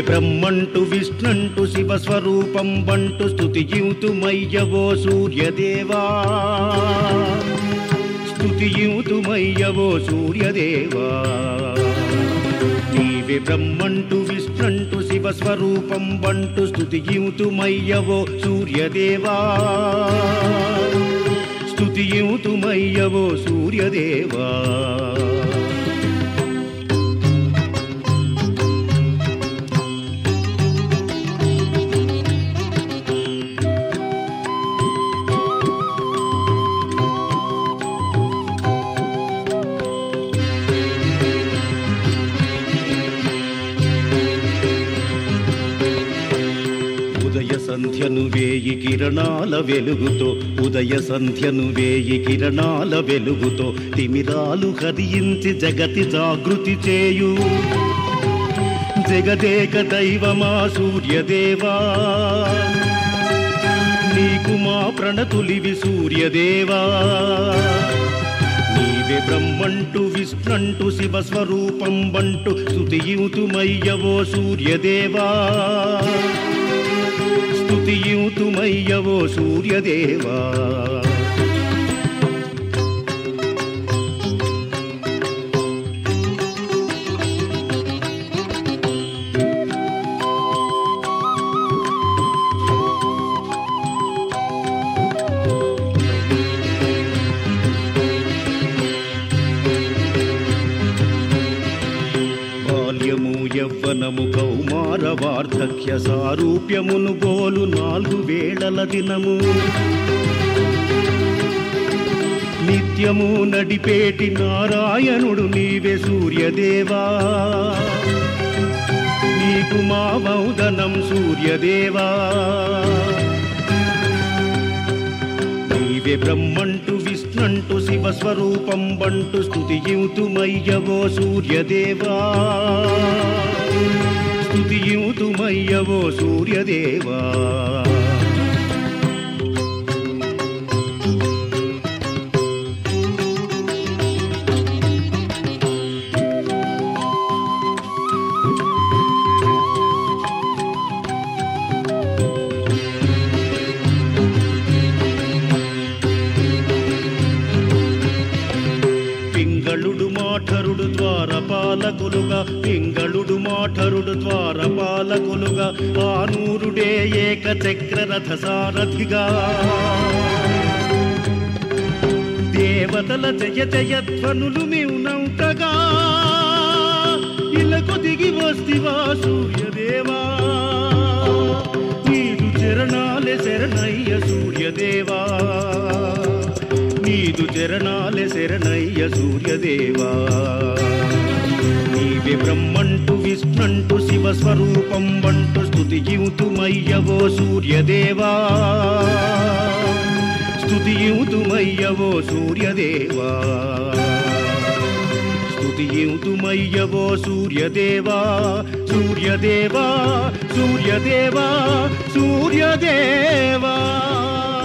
బ్రహ్మంటు విష్ణంటు శివ స్వరూపం బంటు స్తుతియుతుమయ్యవో సూర్యదేవా స్తుతియుతుమయ్యవో సూర్యదేవా నీవే బ్రహ్మంటు విష్ణంటు శివ స్వరూపం బంటు స్తుతియుతుమయ్యవో సూర్యదేవా స్తుతియుతుమయ్యవో సూర్యదేవా ఉదయ సంధ్యను వేయి కిరణాల వెలుగుతో ఉదయ సంధ్యను వేయి కిరణాల వెలుగుతో తిమిరాలు హరించి జగతి జాగృతి చేయు జగదేక దైవమా సూర్యదేవా నీకు మా ప్రణతులివి సూర్యదేవా నీవే బ్రహ్మంటు విష్ణంటు శివ స్వరూపం బంటు స్తుతియుతుమయ్యవో సూర్యదేవా స్తుతియుతుమయ్యవో సూర్యదేవా బాల్యము యవ్వనము కౌమార వార్ధక్య సారూప్యమును గోలు నాలుగు వేళల దినము నిత్యము నడిపేటి నారాయణుడు నీవే సూర్యదేవా నీకు మా మౌదనం సూర్యదేవా నీవే బ్రహ్మంటు విష్ణంటు శివ స్వరూపం బంటు స్తుతియుతుమయ్యవో సూర్యదేవా స్తుతియుతుమయ్యవో సూర్యదేవా పింగళుడు మాఠరుడు ద్వారపాలకులుగా పింగళుడు మాఠరుడు ద్వారపాలకులుగా ఆనూరుడే ఏక చక్ర రథ సారథిగా దేవతల జయ జయధ్వనులు మివునంతగా ఇలకు దిగి వస్తివా సూర్యదేవా నీదు చరణాలే శరణయ్య సూర్యదేవా నీదు చరణాలే శరణయ్య సూర్యదేవా నీవే బ్రహ్మంటు విష్ణంటు శివ స్వరూపం బంటు స్తుతియుతుమయ్యవో సూర్యదేవా స్తుతియుతుమయ్యవో సూర్యదేవా స్తుతియుతుమయ్యవో సూర్యదేవా సూర్యదేవా సూర్యదేవా సూర్యదేవా